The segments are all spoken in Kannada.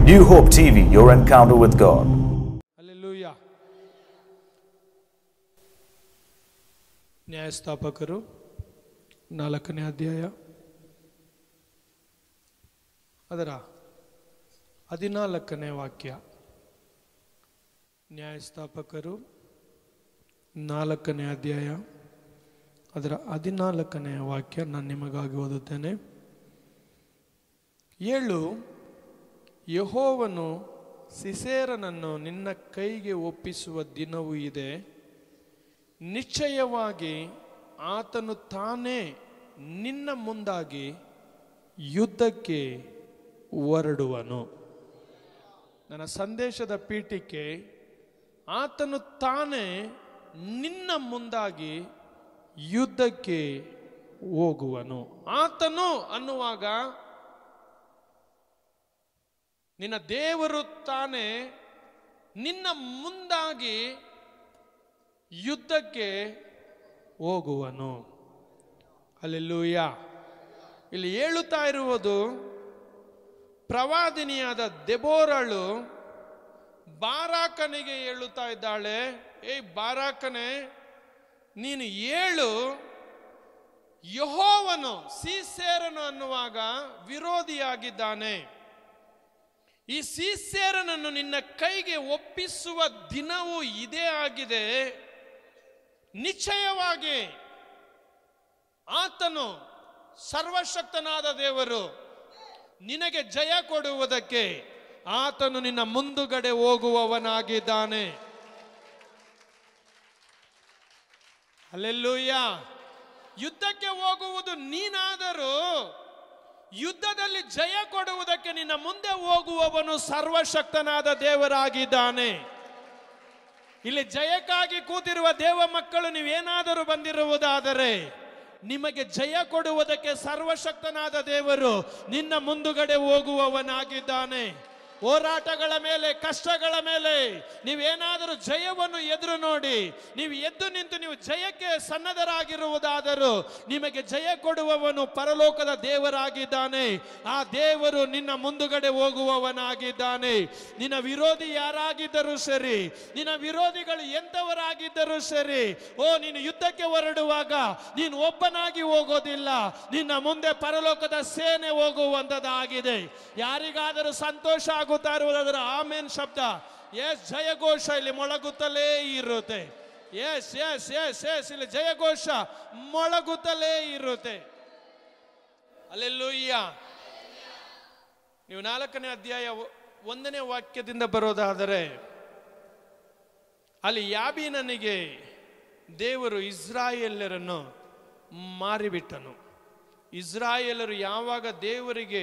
New Hope TV, your encounter with God. Alleluia ನ್ಯಾಯಸ್ಥಾಪಕರು ನಾಲ್ಕನೇ ಅಧ್ಯಾಯ ಅದರ ಹದಿನಾಲ್ಕನೇ ವಾಕ್ಯ ನ್ಯಾಯಸ್ಥಾಪಕರು ನಾಲ್ಕನೇ ಅಧ್ಯಾಯ ಅದರ ಹದಿನಾಲ್ಕನೇ ವಾಕ್ಯ ನಾನು ನಿಮಗಾಗಿ ಓದುತ್ತೇನೆ ಏಳು ಯಹೋವನು ಸಿಸೇರನನ್ನು ನಿನ್ನ ಕೈಗೆ ಒಪ್ಪಿಸುವ ದಿನವೂ ಇದೆ ನಿಶ್ಚಯವಾಗಿ ಆತನು ತಾನೇ ನಿನ್ನ ಮುಂದಾಗಿ ಯುದ್ಧಕ್ಕೆ ಹೊರಡುವನು ನನ್ನ ಸಂದೇಶದ ಪೀಠಿಕೆ ಆತನು ತಾನೇ ನಿನ್ನ ಮುಂದಾಗಿ ಯುದ್ಧಕ್ಕೆ ಹೋಗುವನು ಆತನು ಅನ್ನುವಾಗ ನಿನ್ನ ದೇವರು ತಾನೇ ನಿನ್ನ ಮುಂದಾಗಿ ಯುದ್ಧಕ್ಕೆ ಹೋಗುವನು ಅಲ್ಲೆಲ್ಲೂಯ ಇಲ್ಲಿ ಹೇಳುತ್ತಾ ಇರುವುದು ಪ್ರವಾದಿನಿಯಾದ ದೆಬೋರಳು ಬಾರಾಕನಿಗೆ ಹೇಳುತ್ತಾ ಇದ್ದಾಳೆ ಏಯ್ ಬಾರಾಕನೆ ನೀನು ಏಳು ಯಹೋವನು ಸೀಸೇರನು ಅನ್ನುವಾಗ ವಿರೋಧಿಯಾಗಿದ್ದಾನೆ ಈ ಸೀಸೇರನನ್ನು ನಿನ್ನ ಕೈಗೆ ಒಪ್ಪಿಸುವ ದಿನವೂ ಇದೇ ಆಗಿದೆ ನಿಶ್ಚಯವಾಗಿ ಆತನು ಸರ್ವಶಕ್ತನಾದ ದೇವರು ನಿನಗೆ ಜಯ ಕೊಡುವುದಕ್ಕೆ ಆತನು ನಿನ್ನ ಮುಂದುಗಡೆ ಹೋಗುವವನಾಗಿದ್ದಾನೆ ಅಲ್ಲೆಲ್ಲೂಯ್ಯ ಯುದ್ಧಕ್ಕೆ ಹೋಗುವುದು ನೀನಾದರೂ ಯುದ್ಧದಲ್ಲಿ ಜಯ ಕೊಡುವುದಕ್ಕೆ ನಿನ್ನ ಮುಂದೆ ಹೋಗುವವನು ಸರ್ವಶಕ್ತನಾದ ದೇವರಾಗಿದ್ದಾನೆ ಇಲ್ಲಿ ಜಯಕ್ಕಾಗಿ ಕೂತಿರುವ ದೇವ ಮಕ್ಕಳು ನೀವೇನಾದರೂ ಬಂದಿರುವುದಾದರೆ ನಿಮಗೆ ಜಯ ಕೊಡುವುದಕ್ಕೆ ಸರ್ವಶಕ್ತನಾದ ದೇವರು ನಿನ್ನ ಮುಂದುಗಡೆ ಹೋಗುವವನಾಗಿದ್ದಾನೆ ಹೋರಾಟಗಳ ಮೇಲೆ ಕಷ್ಟಗಳ ಮೇಲೆ ನೀವೇನಾದರೂ ಜಯವನ್ನು ಎದುರು ನೋಡಿ ನೀವು ಎದ್ದು ನಿಂತು ನೀವು ಜಯಕ್ಕೆ ಸನ್ನದ್ಧರಾಗಿರುವುದಾದರೂ ನಿಮಗೆ ಜಯ ಕೊಡುವವನು ಪರಲೋಕದ ದೇವರಾಗಿದ್ದಾನೆ ಆ ದೇವರು ನಿನ್ನ ಮುಂದುಗಡೆ ಹೋಗುವವನಾಗಿದ್ದಾನೆ ನಿನ್ನ ವಿರೋಧಿ ಯಾರಾಗಿದ್ದರೂ ಸರಿ ನಿನ್ನ ವಿರೋಧಿಗಳು ಎಂಥವರಾಗಿದ್ದರೂ ಸರಿ ಓ ನೀನು ಯುದ್ಧಕ್ಕೆ ಹೊರಡುವಾಗ ನೀನು ಒಬ್ಬನಾಗಿ ಹೋಗೋದಿಲ್ಲ ನಿನ್ನ ಮುಂದೆ ಪರಲೋಕದ ಸೇನೆ ಹೋಗುವಂಥದ್ದಾಗಿದೆ ಯಾರಿಗಾದರೂ ಸಂತೋಷ ಆಗುತ್ತಾ ಇರುವುದಾದ್ರೆ ಆಮೇನ್ ಶಬ್ದ ಎಸ್ ಜಯಘೋಷ ಇಲ್ಲಿ ಮೊಳಗುತ್ತಲೇ ಇರುತ್ತೆ ಎಸ್ ಎಸ್ ಎಸ್ ಎಸ್ ಇಲ್ಲಿ ಜಯಘೋಷ ಮೊಳಗುತ್ತಲೇ ಇರುತ್ತೆ ಅಲ್ಲೆಲ್ಲೂಯ್ಯ ನೀವು ನಾಲ್ಕನೇ ಅಧ್ಯಾಯ ಒ- ಒಂದನೇ ವಾಕ್ಯದಿಂದ ಬರೋದಾದರೆ ಅಲ್ಲಿ ಯಾಬೀನನಿಗೆ ದೇವರು ಇಸ್ರಾಯೇಲರನ್ನು ಮಾರಿಬಿಟ್ಟನು ಇಸ್ರಾಯೇಲರು ಯಾವಾಗ ದೇವರಿಗೆ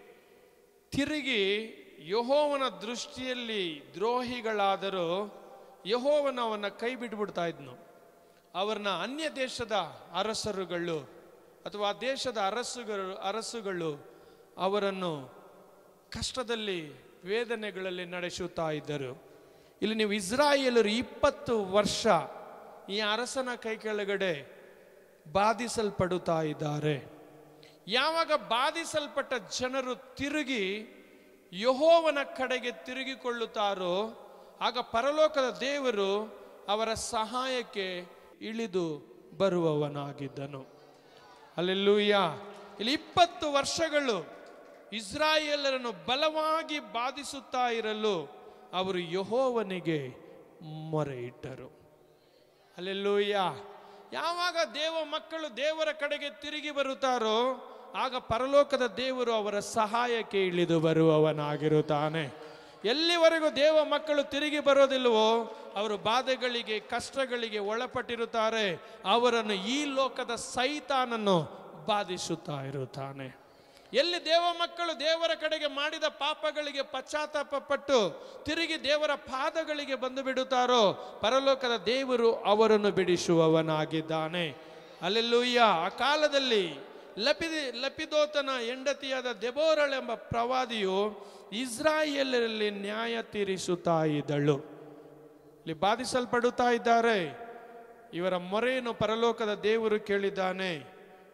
ತಿರುಗಿ ಯಹೋವನ ದೃಷ್ಟಿಯಲ್ಲಿ ದ್ರೋಹಿಗಳಾದರೂ ಯಹೋವನ ಅವನ್ನ ಕೈ ಬಿಟ್ಬಿಡ್ತಾ ಇದ್ನು ಅವರನ್ನ ಅನ್ಯ ದೇಶದ ಅರಸರುಗಳು ಅಥವಾ ಆ ದೇಶದ ಅರಸುಗಳು ಅರಸುಗಳು ಅವರನ್ನು ಕಷ್ಟದಲ್ಲಿ ವೇದನೆಗಳಲ್ಲಿ ನಡೆಸುತ್ತಾ ಇದ್ದರು ಇಲ್ಲಿ ನೀವು ಇಸ್ರಾಯೇಲರು ಇಪ್ಪತ್ತು ವರ್ಷ ಈ ಅರಸನ ಕೈ ಕೆಳಗಡೆ ಬಾಧಿಸಲ್ಪಡುತ್ತಾ ಇದ್ದಾರೆ ಯಾವಾಗ ಬಾಧಿಸಲ್ಪಟ್ಟ ಜನರು ತಿರುಗಿ ಯಹೋವನ ಕಡೆಗೆ ತಿರುಗಿಕೊಳ್ಳುತ್ತಾರೋ ಆಗ ಪರಲೋಕದ ದೇವರು ಅವರ ಸಹಾಯಕ್ಕೆ ಇಳಿದು ಬರುವವನಾಗಿದ್ದನು ಅಲ್ಲೆಲ್ಲೂಯ್ಯ ಇಲ್ಲಿ ಇಪ್ಪತ್ತು ವರ್ಷಗಳು ಇಸ್ರಾಯೇಲರನ್ನು ಬಲವಾಗಿ ಬಾಧಿಸುತ್ತಾ ಇರಲು ಅವರು ಯಹೋವನಿಗೆ ಮೊರೆ ಇಟ್ಟರು ಅಲ್ಲೆಲ್ಲೂಯ್ಯ ಯಾವಾಗ ದೇವ ಮಕ್ಕಳು ದೇವರ ಕಡೆಗೆ ತಿರುಗಿ ಬರುತ್ತಾರೋ ಆಗ ಪರಲೋಕದ ದೇವರು ಅವರ ಸಹಾಯಕ್ಕೆ ಇಳಿದು ಬರುವವನಾಗಿರುತ್ತಾನೆ ಎಲ್ಲಿವರೆಗೂ ದೇವ ಮಕ್ಕಳು ತಿರುಗಿ ಬರೋದಿಲ್ವೋ ಅವರು ಬಾಧೆಗಳಿಗೆ ಕಷ್ಟಗಳಿಗೆ ಒಳಪಟ್ಟಿರುತ್ತಾರೆ ಅವರನ್ನು ಈ ಲೋಕದ ಸೈತಾನನ್ನು ಬಾಧಿಸುತ್ತಾ ಇರುತ್ತಾನೆ ಎಲ್ಲಿ ದೇವ ಮಕ್ಕಳು ದೇವರ ಕಡೆಗೆ ಮಾಡಿದ ಪಾಪಗಳಿಗೆ ಪಶ್ಚಾತ್ತಾಪ ಪಟ್ಟು ತಿರುಗಿ ದೇವರ ಪಾದಗಳಿಗೆ ಬಂದು ಬಿಡುತ್ತಾರೋ ಪರಲೋಕದ ದೇವರು ಅವರನ್ನು ಬಿಡಿಸುವವನಾಗಿದ್ದಾನೆ ಅಲ್ಲೆಲ್ಲೂಯ್ಯ ಆ ಕಾಲದಲ್ಲಿ ಲಪಿದಿ ಲಪಿದೋತನ ಹೆಂಡತಿಯಾದ ದೆಬೋರಳೆಂಬ ಪ್ರವಾದಿಯು ಇಸ್ರಾಯೇಲರಲ್ಲಿ ನ್ಯಾಯ ತೀರಿಸುತ್ತಾ ಇದ್ದಳು ಇಲ್ಲಿ ಬಾಧಿಸಲ್ಪಡುತ್ತಾ ಇದ್ದಾರೆ ಇವರ ಮೊರೆಯನ್ನು ಪರಲೋಕದ ದೇವರು ಕೇಳಿದ್ದಾನೆ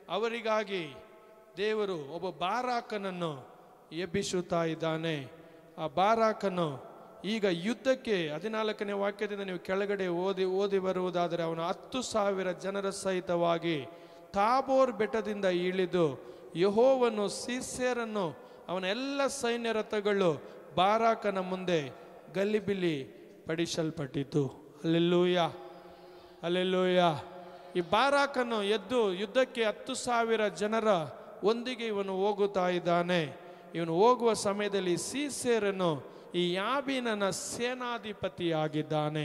ಅವರಿಗಾಗಿ ದೇವರು ಒಬ್ಬ ಬಾರಾಕನನ್ನು ಎಬ್ಬಿಸುತ್ತಾ ಇದ್ದಾನೆ ಆ ಬಾರಾಕನು ಈಗ ಯುದ್ಧಕ್ಕೆ ಹದಿನಾಲ್ಕನೇ ವಾಕ್ಯದಿಂದ ನೀವು ಕೆಳಗಡೆ ಓದಿ ಓದಿ ಬರುವುದಾದರೆ ಅವನು ಹತ್ತು ಸಾವಿರ ಜನರ ಸಹಿತವಾಗಿ ತಾಬೋರ್ ಬೆಟ್ಟದಿಂದ ಇಳಿದು ಯಹೋವನು ಸೀಸೇರನ್ನು ಅವನ ಎಲ್ಲ ಸೈನ್ಯ ರಥಗಳು ಬಾರಾಕನ ಮುಂದೆ ಗಲಿಬಿಲಿ ಪಡಿಸಲ್ಪಟ್ಟಿತು ಅಲ್ಲೆಲ್ಲೂಯ ಅಲ್ಲೆಲ್ಲೂಯ ಈ ಬಾರಾಕನು ಎದ್ದು ಯುದ್ಧಕ್ಕೆ ಹತ್ತು ಸಾವಿರ ಜನರ ಒಂದಿಗೆ ಇವನು ಹೋಗುತ್ತಾ ಇದ್ದಾನೆ ಇವನು ಹೋಗುವ ಸಮಯದಲ್ಲಿ ಸೀಸೇರನು ಈ ಯಾಬೀನನ ಸೇನಾಧಿಪತಿಯಾಗಿದ್ದಾನೆ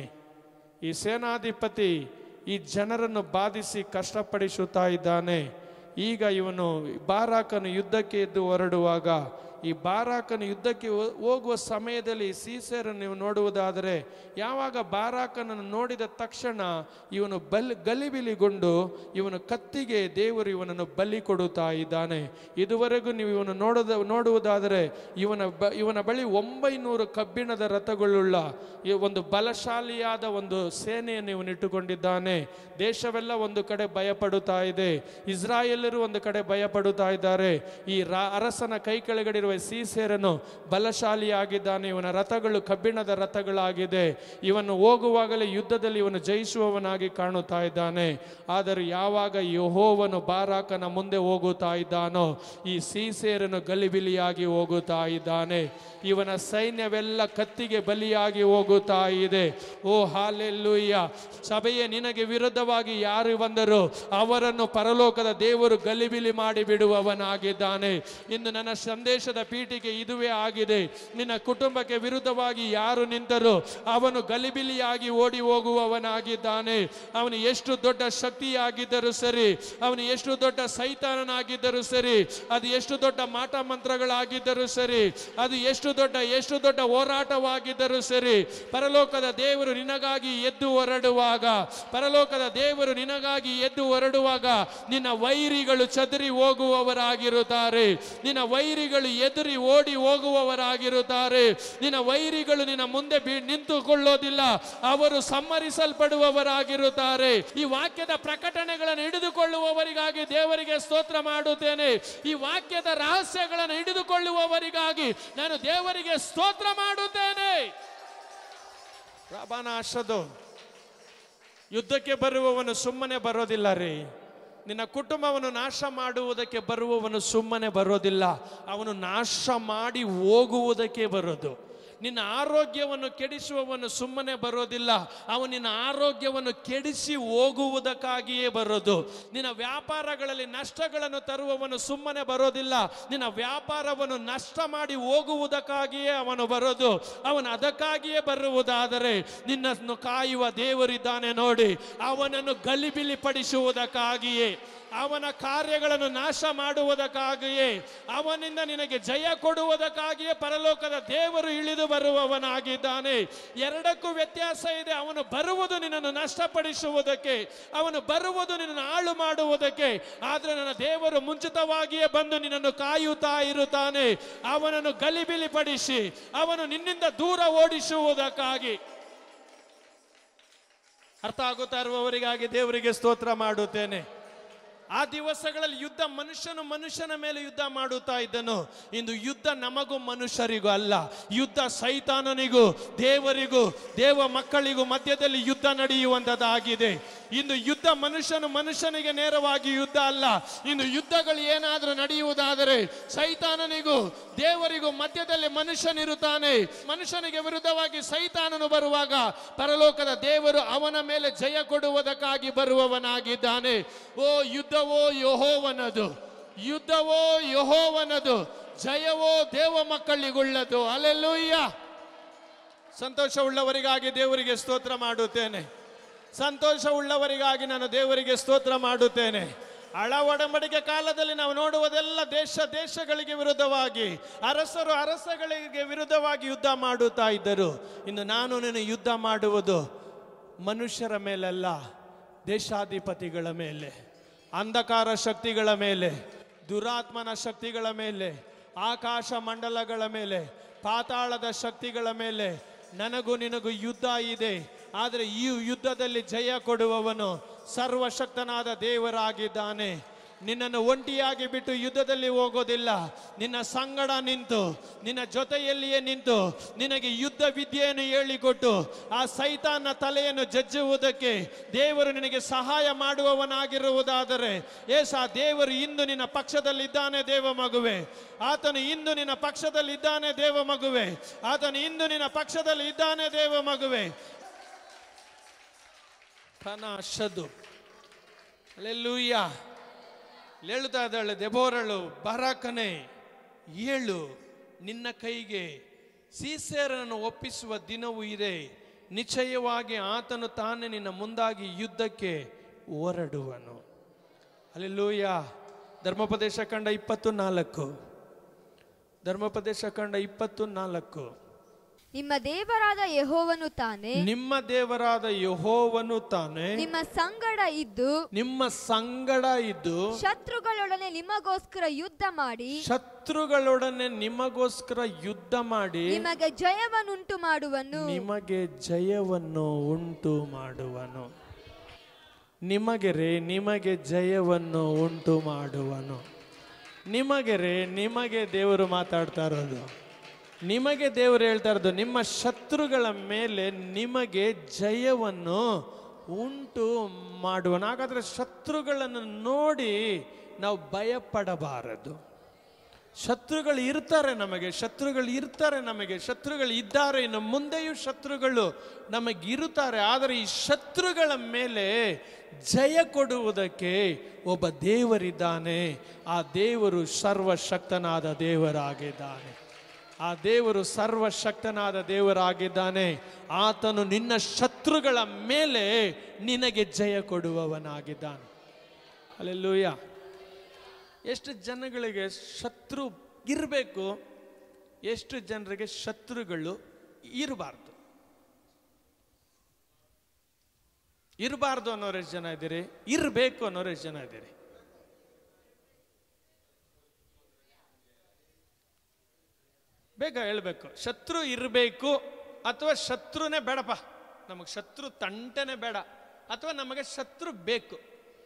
ಈ ಸೇನಾಧಿಪತಿ ಈ ಜನರನ್ನು ಬಾಧಿಸಿ ಕಷ್ಟಪಡಿಸುತ್ತಾ ಇದ್ದಾನೆ ಈಗ ಇವನು ಬಾರಾಕನು ಯುದ್ಧಕ್ಕೆ ಎದ್ದು ಹೊರಡುವಾಗ ಈ ಬಾರಾಕನು ಯುದ್ಧಕ್ಕೆ ಹೋ- ಹೋಗುವ ಸಮಯದಲ್ಲಿ ಸೀಸೆರನ್ನು ನೀವು ನೋಡುವುದಾದರೆ ಯಾವಾಗ ಬಾರಾಕನನ್ನು ನೋಡಿದ ತಕ್ಷಣ ಇವನು ಬಲ್ ಗಲಿಬಿಲಿಗೊಂಡು ಇವನು ಕತ್ತಿಗೆ ದೇವರು ಇವನನ್ನು ಬಲಿ ಕೊಡುತ್ತಾ ಇದ್ದಾನೆ ಇದುವರೆಗೂ ನೀವು ಇವನು ನೋಡದ ನೋಡುವುದಾದರೆ ಇವನ ಬ ಇವನ ಬಳಿ ಒಂಬೈನೂರು ಕಬ್ಬಿಣದ ರಥಗಳುಳ್ಳ ಈ ಒಂದು ಬಲಶಾಲಿಯಾದ ಒಂದು ಸೇನೆಯನ್ನು ಇವನು ಇಟ್ಟುಕೊಂಡಿದ್ದಾನೆ ದೇಶವೆಲ್ಲ ಒಂದು ಕಡೆ ಭಯಪಡುತ್ತಾ ಇದೆ ಇಸ್ರಾಯೇಲರು ಒಂದು ಕಡೆ ಭಯಪಡುತ್ತಾ ಇದ್ದಾರೆ ಈ ರಾ ಅರಸನ ಕೈ ಕೆಳಗಡೆ ಇರುವ ಸೀಸೇರನು ಬಲಶಾಲಿಯಾಗಿದ್ದಾನೆ ಇವನ ರಥಗಳು ಕಬ್ಬಿಣದ ರಥಗಳಾಗಿದೆ ಇವನು ಹೋಗುವಾಗಲೇ ಯುದ್ಧದಲ್ಲಿ ಇವನು ಜಯಿಸುವವನಾಗಿ ಕಾಣುತ್ತಾ ಇದ್ದಾನೆ ಆದರೆ ಯಾವಾಗ ಯಹೋವನು ಬಾರಾಕನ ಮುಂದೆ ಹೋಗುತ್ತಾ ಇದ್ದಾನೋ ಈ ಸೀಸೇರನು ಗಲಿಬಿಲಿಯಾಗಿ ಹೋಗುತ್ತಾ ಇದ್ದಾನೆ ಇವನ ಸೈನ್ಯವೆಲ್ಲ ಕತ್ತಿಗೆ ಬಲಿಯಾಗಿ ಹೋಗುತ್ತಾ ಇದೆ ಓ ಹಾಲೆಲ್ಲೂಯ್ಯ ಸಭೆಯೇ ನಿನಗೆ ವಿರುದ್ಧವಾಗಿ ಯಾರು ಬಂದರು ಅವರನ್ನು ಪರಲೋಕದ ದೇವರು ಗಲಿಬಿಲಿ ಮಾಡಿ ಬಿಡುವವನಾಗಿದ್ದಾನೆ ಇಂದು ನನ್ನ ಸಂದೇಶದ ಪೀಠಿಗೆ ಇದುವೇ ಆಗಿದೆ ನಿನ್ನ ಕುಟುಂಬಕ್ಕೆ ವಿರುದ್ಧವಾಗಿ ಯಾರು ನಿಂತರು ಅವನು ಗಲಿಬಿಲಿಯಾಗಿ ಓಡಿ ಹೋಗುವವನಾಗಿದ್ದಾನೆ ಅವನು ಎಷ್ಟು ದೊಡ್ಡ ಶಕ್ತಿಯಾಗಿದ್ದರೂ ಸರಿ ಅವನು ಎಷ್ಟು ದೊಡ್ಡ ಸೈತಾನನಾಗಿದ್ದರೂ ಸರಿ ಅದು ಎಷ್ಟು ದೊಡ್ಡ ಮಾಟ ಮಂತ್ರಗಳಾಗಿದ್ದರೂ ಸರಿ ಅದು ಎಷ್ಟು ದೊಡ್ಡ ಎಷ್ಟು ದೊಡ್ಡ ಹೋರಾಟವಾಗಿದ್ದರೂ ಸರಿ ಪರಲೋಕದ ದೇವರು ನಿನಗಾಗಿ ಎದ್ದು ಹೊರಡುವಾಗ ಪರಲೋಕದ ದೇವರು ನಿನಗಾಗಿ ಎದ್ದು ಹೊರಡುವಾಗ ನಿನ್ನ ವೈರಿಗಳು ಚದರಿ ಹೋಗುವವರಾಗಿರುತ್ತಾರೆ ನಿನ್ನ ವೈರಿಗಳು ಎದುರಿ ಓಡಿ ಹೋಗುವವರಾಗಿರುತ್ತಾರೆ ನಿನ್ನ ವೈರಿಗಳು ನಿನ್ನ ಮುಂದೆ ಬಿ- ನಿಂತುಕೊಳ್ಳೋದಿಲ್ಲ ಅವರು ಸಂಹರಿಸಲ್ಪಡುವವರಾಗಿರುತ್ತಾರೆ ಈ ವಾಕ್ಯದ ಪ್ರಕಟಣೆಗಳನ್ನು ಹಿಡಿದುಕೊಳ್ಳುವವರಿಗಾಗಿ ದೇವರಿಗೆ ಸ್ತೋತ್ರ ಮಾಡುತ್ತೇನೆ ಈ ವಾಕ್ಯದ ರಹಸ್ಯಗಳನ್ನು ಹಿಡಿದುಕೊಳ್ಳುವವರಿಗಾಗಿ ನಾನು ದೇವರಿಗೆ ಸ್ತೋತ್ರ ಮಾಡುತ್ತೇನೆ ರಾಬಾನಾಶದು ಯುದ್ಧಕ್ಕೆ ಬರುವವನು ಸುಮ್ಮನೆ ಬರೋದಿಲ್ಲ ರೀ ನಿನ್ನ ಕುಟುಂಬವನ್ನು ನಾಶ ಮಾಡುವುದಕ್ಕೆ ಬರುವವನು ಸುಮ್ಮನೆ ಬರೋದಿಲ್ಲ ಅವನು ನಾಶ ಮಾಡಿ ಹೋಗುವುದಕ್ಕೆ ಬರೋದು ನಿನ್ನ ಆರೋಗ್ಯವನ್ನು ಕೆಡಿಸುವವನು ಸುಮ್ಮನೆ ಬರೋದಿಲ್ಲ ಅವನು ನಿನ್ನ ಆರೋಗ್ಯವನ್ನು ಕೆಡಿಸಿ ಹೋಗುವುದಕ್ಕಾಗಿಯೇ ಬರೋದು ನಿನ್ನ ವ್ಯಾಪಾರಗಳಲ್ಲಿ ನಷ್ಟಗಳನ್ನು ತರುವವನು ಸುಮ್ಮನೆ ಬರೋದಿಲ್ಲ ನಿನ್ನ ವ್ಯಾಪಾರವನ್ನು ನಷ್ಟ ಮಾಡಿ ಹೋಗುವುದಕ್ಕಾಗಿಯೇ ಅವನು ಬರೋದು ಅವನು ಅದಕ್ಕಾಗಿಯೇ ಬರುವುದಾದರೆ ನಿನ್ನನ್ನು ಕಾಯುವ ದೇವರಿದ್ದಾನೆ ನೋಡಿ ಅವನನ್ನು ಗಲಿಬಿಲಿ ಪಡಿಸುವುದಕ್ಕಾಗಿಯೇ ಅವನ ಕಾರ್ಯಗಳನ್ನು ನಾಶ ಮಾಡುವುದಕ್ಕಾಗಿಯೇ ಅವನಿಂದ ನಿನಗೆ ಜಯ ಕೊಡುವುದಕ್ಕಾಗಿಯೇ ಪರಲೋಕದ ದೇವರು ಇಳಿದು ಬರುವವನಾಗಿದ್ದಾನೆ ಎರಡಕ್ಕೂ ವ್ಯತ್ಯಾಸ ಇದೆ ಅವನು ಬರುವುದು ನಿನ್ನನ್ನು ನಷ್ಟಪಡಿಸುವುದಕ್ಕೆ ಅವನು ಬರುವುದು ನಿನ್ನನ್ನು ಹಾಳು ಮಾಡುವುದಕ್ಕೆ ಆದ್ರೆ ನನ್ನ ದೇವರು ಮುಂಚಿತವಾಗಿಯೇ ಬಂದು ನಿನ್ನನ್ನು ಕಾಯುತ್ತಾ ಇರುತ್ತಾನೆ ಅವನನ್ನು ಗಲಿಬಿಲಿ ಪಡಿಸಿ ಅವನು ನಿನ್ನಿಂದ ದೂರ ಓಡಿಸುವುದಕ್ಕಾಗಿ ಅರ್ಥ ಆಗುತ್ತಾ ಇರುವವರಿಗಾಗಿ ದೇವರಿಗೆ ಸ್ತೋತ್ರ ಮಾಡುತ್ತೇನೆ ಆ ದಿವಸಗಳಲ್ಲಿ ಯುದ್ಧ ಮನುಷ್ಯನು ಮನುಷ್ಯನ ಮೇಲೆ ಯುದ್ಧ ಮಾಡುತ್ತಾ ಇದ್ದನು ಇಂದು ಯುದ್ಧ ನಮಗೂ ಮನುಷ್ಯರಿಗೂ ಅಲ್ಲ ಯುದ್ಧ ಸೈತಾನನಿಗೂ ದೇವರಿಗೂ ದೇವ ಮಕ್ಕಳಿಗೂ ಮಧ್ಯದಲ್ಲಿ ಯುದ್ಧ ನಡೆಯುವಂಥದ್ದಾಗಿದೆ ಇಂದು ಯುದ್ಧ ಮನುಷ್ಯನು ಮನುಷ್ಯನಿಗೆ ನೇರವಾಗಿ ಯುದ್ಧ ಅಲ್ಲ ಇನ್ನು ಯುದ್ಧಗಳು ಏನಾದರೂ ನಡೆಯುವುದಾದರೆ ಸೈತಾನನಿಗೂ ದೇವರಿಗೂ ಮಧ್ಯದಲ್ಲಿ ಮನುಷ್ಯನಿರುತ್ತಾನೆ ಮನುಷ್ಯನಿಗೆ ವಿರುದ್ಧವಾಗಿ ಸೈತಾನನು ಬರುವಾಗ ಪರಲೋಕದ ದೇವರು ಅವನ ಮೇಲೆ ಜಯ ಕೊಡುವುದಕ್ಕಾಗಿ ಬರುವವನಾಗಿದ್ದಾನೆ ಓ ಯುದ್ಧವೋ ಯಹೋವನದು ಯುದ್ಧವೋ ಯಹೋವನದು ಜಯವೋ ದೇವ ಮಕ್ಕಳಿಗುಳ್ಳದು ಅಲ್ಲೆಲ್ಲೂಯ್ಯ ಸಂತೋಷವುಳ್ಳವರಿಗಾಗಿ ದೇವರಿಗೆ ಸ್ತೋತ್ರ ಮಾಡುತ್ತೇನೆ ಸಂತೋಷವುಳ್ಳವರಿಗಾಗಿ ನಾನು ದೇವರಿಗೆ ಸ್ತೋತ್ರ ಮಾಡುತ್ತೇನೆ ಹಳ ಒಡಂಬಡಿಕೆ ಕಾಲದಲ್ಲಿ ನಾವು ನೋಡುವುದೆಲ್ಲ ದೇಶ ದೇಶಗಳಿಗೆ ವಿರುದ್ಧವಾಗಿ ಅರಸರು ಅರಸಗಳಿಗೆ ವಿರುದ್ಧವಾಗಿ ಯುದ್ಧ ಮಾಡುತ್ತಾ ಇದ್ದರು ಇನ್ನು ನಾನು ನಿನ್ನ ಯುದ್ಧ ಮಾಡುವುದು ಮನುಷ್ಯರ ಮೇಲಲ್ಲ ದೇಶಾಧಿಪತಿಗಳ ಮೇಲೆ ಅಂಧಕಾರ ಶಕ್ತಿಗಳ ಮೇಲೆ ದುರಾತ್ಮನ ಶಕ್ತಿಗಳ ಮೇಲೆ ಆಕಾಶ ಮಂಡಲಗಳ ಮೇಲೆ ಪಾತಾಳದ ಶಕ್ತಿಗಳ ಮೇಲೆ ನನಗೂ ನಿನಗೂ ಯುದ್ಧ ಇದೆ ಆದರೆ ಈ ಯುದ್ಧದಲ್ಲಿ ಜಯ ಕೊಡುವವನು ಸರ್ವಶಕ್ತನಾದ ದೇವರಾಗಿದ್ದಾನೆ ನಿನ್ನನ್ನು ಒಂಟಿಯಾಗಿ ಬಿಟ್ಟು ಯುದ್ಧದಲ್ಲಿ ಹೋಗೋದಿಲ್ಲ ನಿನ್ನ ಸಂಗಡ ನಿಂತು ನಿನ್ನ ಜೊತೆಯಲ್ಲಿಯೇ ನಿಂತು ನಿನಗೆ ಯುದ್ಧ ವಿದ್ಯೆಯನ್ನು ಹೇಳಿಕೊಟ್ಟು ಆ ಸೈತಾನ ತಲೆಯನ್ನು ಜಜ್ಜುವುದಕ್ಕೆ ದೇವರು ನಿನಗೆ ಸಹಾಯ ಮಾಡುವವನಾಗಿರುವುದಾದರೆ ಏಸ ದೇವರು ಇಂದು ನಿನ್ನ ಪಕ್ಷದಲ್ಲಿದ್ದಾನೆ ದೇವ ಮಗುವೆ ಆತನು ಇಂದು ನಿನ್ನ ಪಕ್ಷದಲ್ಲಿದ್ದಾನೆ ದೇವ ಮಗುವೆ ಆತನು ಇಂದು ನಿನ್ನ ಪಕ್ಷದಲ್ಲಿ ಇದ್ದಾನೆ ದೇವ ಮಗುವೆ ಶದು ಅಲ್ಲೆಲ್ಲೂಯ್ಯ ಹೇಳುತ್ತಾ ಇದ್ದಾಳೆ ದೆಬೋರಳು ಬರಾಕನೆ ಏಳು ನಿನ್ನ ಕೈಗೆ ಸೀಸೇರನನ್ನು ಒಪ್ಪಿಸುವ ದಿನವೂ ಇದೆ ನಿಶ್ಚಯವಾಗಿ ಆತನು ತಾನೇ ನಿನ್ನ ಮುಂದಾಗಿ ಯುದ್ಧಕ್ಕೆ ಹೊರಡುವನು ಅಲ್ಲೆಲ್ಲೂಯ್ಯ ಧರ್ಮೋಪದೇಶ ಕಂಡ ಇಪ್ಪತ್ತು ನಾಲ್ಕು ಧರ್ಮೋಪದೇಶ ಕಂಡ ಇಪ್ಪತ್ತು ನಾಲ್ಕು ನಿಮ್ಮ ದೇವರಾದ ಯೆಹೋವನು ತಾನೇ ನಿಮ್ಮ ದೇವರಾದ ಯಹೋವನು ತಾನೇ ನಿಮ್ಮ ಸಂಗಡ ಇದ್ದು ನಿಮ್ಮ ಸಂಗಡ ಇದ್ದು ಶತ್ರುಗಳೊಡನೆ ನಿಮಗೋಸ್ಕರ ಯುದ್ಧ ಮಾಡಿ ಶತ್ರುಗಳೊಡನೆ ನಿಮಗೋಸ್ಕರ ಯುದ್ಧ ಮಾಡಿ ನಿಮಗೆ ಜಯವನ್ನುಂಟು ಮಾಡುವನು ನಿಮಗೆ ಜಯವನ್ನು ಉಂಟು ಮಾಡುವನು ನಿಮಗೆ ರೇ ನಿಮಗೆ ಜಯವನ್ನು ಉಂಟು ಮಾಡುವನು ನಿಮಗೆ ರೇ ನಿಮಗೆ ದೇವರು ಮಾತಾಡ್ತಾ ಇರೋದು ನಿಮಗೆ ದೇವರು ಹೇಳ್ತಾ ಇರೋದು ನಿಮ್ಮ ಶತ್ರುಗಳ ಮೇಲೆ ನಿಮಗೆ ಜಯವನ್ನು ಉಂಟು ಮಾಡುವನು ಹಾಗಾದ್ರೆ ಶತ್ರುಗಳನ್ನು ನೋಡಿ ನಾವು ಭಯಪಡಬಾರದು ಶತ್ರುಗಳು ಇರ್ತಾರೆ ನಮಗೆ ಶತ್ರುಗಳು ಇರ್ತಾರೆ ನಮಗೆ ಶತ್ರುಗಳು ಇದ್ದಾರೆ ಇನ್ನು ಮುಂದೆಯೂ ಶತ್ರುಗಳು ನಮಗಿರುತ್ತಾರೆ ಆದರೆ ಈ ಶತ್ರುಗಳ ಮೇಲೆ ಜಯ ಕೊಡುವುದಕ್ಕೆ ಒಬ್ಬ ದೇವರಿದ್ದಾನೆ ಆ ದೇವರು ಸರ್ವಶಕ್ತನಾದ ದೇವರಾಗಿದ್ದಾನೆ ಆ ದೇವರು ಸರ್ವಶಕ್ತನಾದ ದೇವರಾಗಿದ್ದಾನೆ ಆತನು ನಿನ್ನ ಶತ್ರುಗಳ ಮೇಲೆ ನಿನಗೆ ಜಯ ಕೊಡುವವನಾಗಿದ್ದಾನೆ ಅಲ್ಲೆಲ್ಲೂಯ್ಯ ಎಷ್ಟು ಜನಗಳಿಗೆ ಶತ್ರು ಇರಬೇಕು ಎಷ್ಟು ಜನರಿಗೆ ಶತ್ರುಗಳು ಇರಬಾರ್ದು ಇರಬಾರ್ದು ಅನ್ನೋರು ಎಷ್ಟು ಜನ ಇದ್ದೀರಿ ಇರಬೇಕು ಅನ್ನೋರು ಎಷ್ಟು ಜನ ಇದ್ದೀರಿ ಬೇಗ ಹೇಳ್ಬೇಕು ಶತ್ರು ಇರಬೇಕು ಅಥವಾ ಶತ್ರುನೇ ಬೇಡಪ್ಪ ನಮಗೆ ಶತ್ರು ತಂಟನೆ ಬೇಡ ಅಥವಾ ನಮಗೆ ಶತ್ರು ಬೇಕು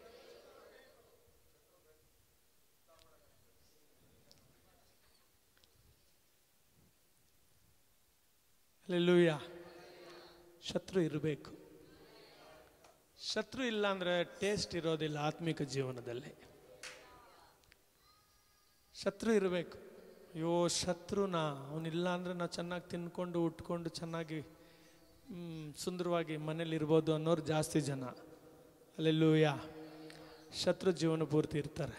ಅಲ್ಲೆಲ್ಲೂಯ್ಯ ಶತ್ರು ಇರಬೇಕು ಶತ್ರು ಇಲ್ಲ ಅಂದ್ರೆ ಟೇಸ್ಟ್ ಇರೋದಿಲ್ಲ ಆತ್ಮಿಕ ಜೀವನದಲ್ಲಿ ಶತ್ರು ಇರಬೇಕು ಅಯ್ಯೋ ಶತ್ರುನ ಅವನಿಲ್ಲ ಅಂದ್ರೆ ನಾವು ಚೆನ್ನಾಗಿ ತಿನ್ಕೊಂಡು ಉಟ್ಕೊಂಡು ಚೆನ್ನಾಗಿ ಮ್, ಸುಂದರವಾಗಿ ಮನೇಲಿ ಇರ್ಬೋದು ಅನ್ನೋರು ಜಾಸ್ತಿ ಜನ ಅಲ್ಲೆಲ್ಲೂಯ್ಯ ಶತ್ರು ಜೀವನ ಪೂರ್ತಿ ಇರ್ತಾರೆ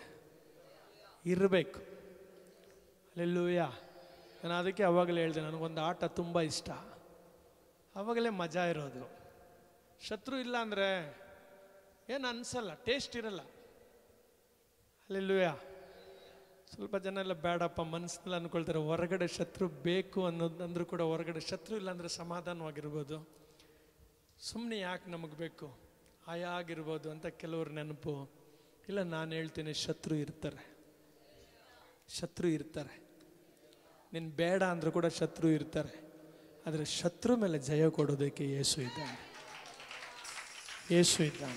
ಇರಬೇಕು ಅಲ್ಲೆಲ್ಲೂಯ್ಯ ನಾನು ಅದಕ್ಕೆ ಅವಾಗಲೇ ಹೇಳಿದೆ ನನಗೊಂದು ಆಟ ತುಂಬ ಇಷ್ಟ ಆವಾಗಲೇ ಮಜಾ ಇರೋದು ಶತ್ರು ಇಲ್ಲ ಅಂದರೆ ಏನು ಅನ್ಸಲ್ಲ ಟೇಸ್ಟ್ ಇರಲ್ಲ ಅಲ್ಲೆಲ್ಲೂಯ ಸ್ವಲ್ಪ ಜನ ಎಲ್ಲ ಬೇಡಪ್ಪ ಮನಸ್ಸಿನಲ್ಲಿ ಅನ್ಕೊಳ್ತಾರೆ ಹೊರಗಡೆ ಶತ್ರು ಬೇಕು ಅನ್ನೋದು ಅಂದ್ರೂ ಕೂಡ ಹೊರಗಡೆ ಶತ್ರು ಇಲ್ಲ ಅಂದರೆ ಸಮಾಧಾನವಾಗಿರ್ಬೋದು ಸುಮ್ಮನೆ ಯಾಕೆ ನಮಗೆ ಬೇಕು ಆಯಾಗಿರ್ಬೋದು ಅಂತ ಕೆಲವ್ರ ನೆನಪು ಇಲ್ಲ ನಾನು ಹೇಳ್ತೀನಿ ಶತ್ರು ಇರ್ತಾರೆ ಶತ್ರು ಇರ್ತಾರೆ ನೀನು ಬೇಡ ಅಂದ್ರೂ ಕೂಡ ಶತ್ರು ಇರ್ತಾರೆ ಆದರೆ ಶತ್ರು ಮೇಲೆ ಜಯ ಕೊಡೋದಕ್ಕೆ ಯೇಸು ಇದ್ದಾನೆ ಯೇಸು ಇದ್ದಾನೆ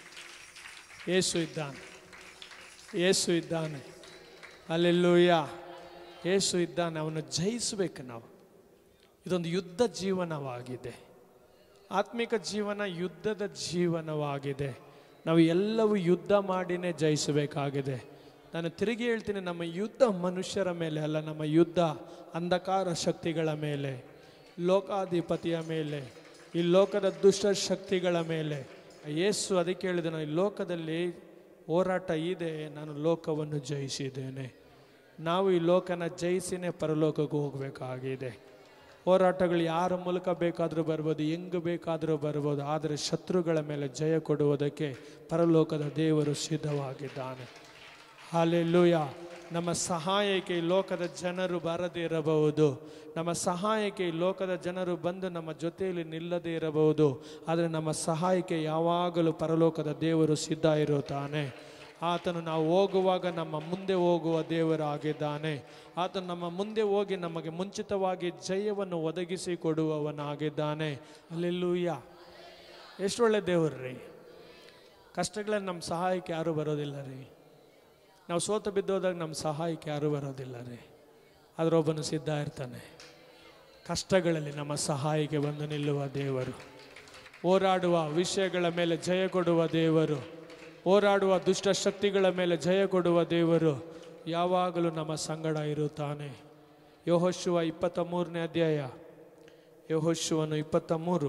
ಯೇಸು ಇದ್ದಾನೆ ಯೇಸು ಇದ್ದಾನೆ ಅಲ್ಲೆಲ್ಲೂಯ್ಯ ಯೇಸು ಇದ್ದಾನೆ ಅವನು ಜಯಿಸಬೇಕು ನಾವು ಇದೊಂದು ಯುದ್ಧ ಜೀವನವಾಗಿದೆ ಆತ್ಮಿಕ ಜೀವನ ಯುದ್ಧದ ಜೀವನವಾಗಿದೆ ನಾವು ಎಲ್ಲವೂ ಯುದ್ಧ ಮಾಡಿನೇ ಜಯಿಸಬೇಕಾಗಿದೆ ನಾನು ತಿರುಗಿ ಹೇಳ್ತೀನಿ ನಮ್ಮ ಯುದ್ಧ ಮನುಷ್ಯರ ಮೇಲೆ ಅಲ್ಲ ನಮ್ಮ ಯುದ್ಧ ಅಂಧಕಾರ ಶಕ್ತಿಗಳ ಮೇಲೆ ಲೋಕಾಧಿಪತಿಯ ಮೇಲೆ ಈ ಲೋಕದ ದುಷ್ಟ ಶಕ್ತಿಗಳ ಮೇಲೆ ಯೇಸು ಅದಕ್ಕೆ ಹೇಳಿದನು ಈ ಲೋಕದಲ್ಲಿ ಹೋರಾಟ ಇದೆ ನಾನು ಲೋಕವನ್ನು ಜಯಿಸಿದ್ದೇನೆ ನಾವು ಈ ಲೋಕನ ಜಯಿಸಿನೇ ಪರಲೋಕಕ್ಕೆ ಹೋಗಬೇಕಾಗಿದೆ ಹೋರಾಟಗಳು ಯಾರ ಮೂಲಕ ಬೇಕಾದರೂ ಬರ್ಬೋದು ಹೆಂಗೆ ಬೇಕಾದರೂ ಬರ್ಬೋದು ಆದರೆ ಶತ್ರುಗಳ ಮೇಲೆ ಜಯ ಕೊಡುವುದಕ್ಕೆ ಪರಲೋಕದ ದೇವರು ಸಿದ್ಧವಾಗಿದ್ದಾನೆ ಹಾಲೆಲ್ಲೂಯ ನಮ್ಮ ಸಹಾಯಕ್ಕೆ ಈ ಲೋಕದ ಜನರು ಬರದೇ ಇರಬಹುದು ನಮ್ಮ ಸಹಾಯಕ್ಕೆ ಈ ಲೋಕದ ಜನರು ಬಂದು ನಮ್ಮ ಜೊತೆಯಲ್ಲಿ ನಿಲ್ಲದೇ ಇರಬಹುದು ಆದರೆ ನಮ್ಮ ಸಹಾಯಕ್ಕೆ ಯಾವಾಗಲೂ ಪರಲೋಕದ ದೇವರು ಸಿದ್ಧ ಇರುತ್ತಾನೆ ಆತನು ನಾವು ಹೋಗುವಾಗ ನಮ್ಮ ಮುಂದೆ ಹೋಗುವ ದೇವರಾಗಿದ್ದಾನೆ ಆತನು ನಮ್ಮ ಮುಂದೆ ಹೋಗಿ ನಮಗೆ ಮುಂಚಿತವಾಗಿ ಜಯವನ್ನು ಒದಗಿಸಿ ಕೊಡುವವನಾಗಿದ್ದಾನೆ ಅಲ್ಲೆಲ್ಲೂಯ್ಯ ಎಷ್ಟು ಒಳ್ಳೆ ದೇವರು ರೀ ಕಷ್ಟಗಳಲ್ಲಿ ನಮ್ಮ ಸಹಾಯಕ್ಕೆ ಯಾರೂ ಬರೋದಿಲ್ಲ ರೀ ನಾವು ಸೋತು ಬಿದ್ದೋದಾಗ ನಮ್ಮ ಸಹಾಯಕ್ಕೆ ಯಾರೂ ಬರೋದಿಲ್ಲ ರೀ ಅದರೊಬ್ಬನು ಸಿದ್ಧ ಇರ್ತಾನೆ ಕಷ್ಟಗಳಲ್ಲಿ ನಮ್ಮ ಸಹಾಯಕ್ಕೆ ಬಂದು ನಿಲ್ಲುವ ದೇವರು ಹೋರಾಡುವ ವಿಷಯಗಳ ಮೇಲೆ ಜಯ ಕೊಡುವ ದೇವರು ಹೋರಾಡುವ ದುಷ್ಟ ಶಕ್ತಿಗಳ ಮೇಲೆ ಜಯ ಕೊಡುವ ದೇವರು ಯಾವಾಗಲೂ ನಮ್ಮ ಸಂಗಡ ಇರುತ್ತಾನೆ ಯಹೋಶುವ ಇಪ್ಪತ್ತ ಮೂರನೇ ಅಧ್ಯಾಯ ಯಹೋಶುವನು ಇಪ್ಪತ್ತ ಮೂರು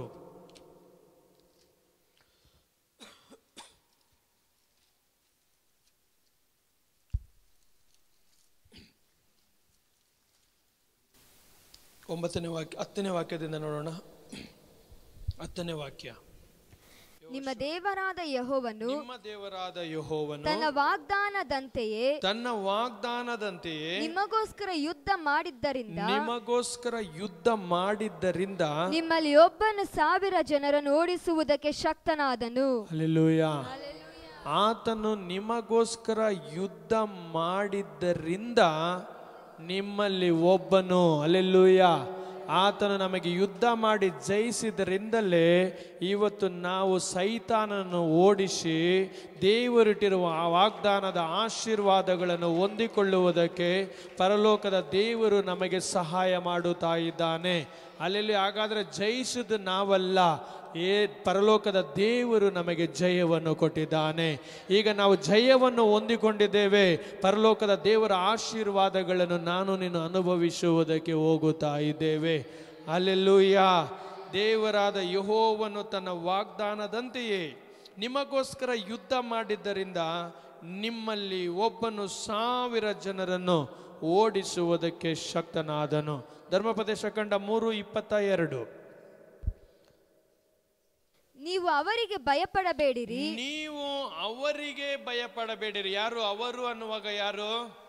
ಒಂಬತ್ತನೇ ವಾಕ್ಯ ಹತ್ತನೇ ವಾಕ್ಯದಿಂದ ನೋಡೋಣ ಹತ್ತನೇ ವಾಕ್ಯ ನಿಮ್ಮ ದೇವರಾದ ಯಹೋವನು ನಿಮ್ಮ ದೇವರಾದ ಯಹೋವನು ತನ್ನ ವಾಗ್ದಾನದಂತೆಯೇ ತನ್ನ ವಾಗ್ದಾನದಂತೆಯೇ ನಿಮಗೋಸ್ಕರ ಯುದ್ಧ ಮಾಡಿದ್ದರಿಂದ ನಿಮಗೋಸ್ಕರ ಯುದ್ಧ ಮಾಡಿದ್ದರಿಂದ ನಿಮ್ಮಲ್ಲಿ ಒಬ್ಬನು ಸಾವಿರ ಜನರನ್ನು ಓಡಿಸುವುದಕ್ಕೆ ಶಕ್ತನಾದನು ಅಲ್ಲೆಲೂಯ ಆತನು ನಿಮಗೋಸ್ಕರ ಯುದ್ಧ ಮಾಡಿದ್ದರಿಂದ ನಿಮ್ಮಲ್ಲಿ ಒಬ್ಬನು ಅಲ್ಲೆಲೂಯ ಆತನು ನಮಗೆ ಯುದ್ಧ ಮಾಡಿ ಜಯಿಸಿದರಿಂದಲೇ ಇವತ್ತು ನಾವು ಸೈತಾನನ್ನು ಓಡಿಸಿ ದೇವರಿಟ್ಟಿರುವ ಆ ವಾಗ್ದಾನದ ಆಶೀರ್ವಾದಗಳನ್ನು ಹೊಂದಿಕೊಳ್ಳುವುದಕ್ಕೆ ಪರಲೋಕದ ದೇವರು ನಮಗೆ ಸಹಾಯ ಮಾಡುತ್ತಾ ಇದ್ದಾನೆ ಅಲ್ಲಿ ಹಾಗಾದರೆ ಜಯಿಸಿದ ನಾವಲ್ಲ ಏ ಪರಲೋಕದ ದೇವರು ನಮಗೆ ಜಯವನ್ನು ಕೊಟ್ಟಿದ್ದಾನೆ ಈಗ ನಾವು ಜಯವನ್ನು ಹೊಂದಿಕೊಂಡಿದ್ದೇವೆ ಪರಲೋಕದ ದೇವರ ಆಶೀರ್ವಾದಗಳನ್ನು ನಾನು ನೀನು ಅನುಭವಿಸುವುದಕ್ಕೆ ಹೋಗುತ್ತಾ ಇದ್ದೇವೆ ಅಲ್ಲೆಲ್ಲೂಯ್ಯ ದೇವರಾದ ಯಹೋವನು ತನ್ನ ವಾಗ್ದಾನದಂತೆಯೇ ನಿಮಗೋಸ್ಕರ ಯುದ್ಧ ಮಾಡಿದ್ದರಿಂದ ನಿಮ್ಮಲ್ಲಿ ಒಬ್ಬನು ಸಾವಿರ ಜನರನ್ನು ಓಡಿಸುವುದಕ್ಕೆ ಶಕ್ತನಾದನು ಧರ್ಮೋಪದೇಶ ಕಂಡ ಮೂರು ಇಪ್ಪತ್ತ ಎರಡು ನೀವು ಅವರಿಗೆ ಭಯಪಡಬೇಡಿರಿ ನೀವು ಅವರಿಗೆ ಭಯಪಡಬೇಡಿರಿ ಯಾರು ಅವರು ಅನ್ನುವಾಗ ಯಾರು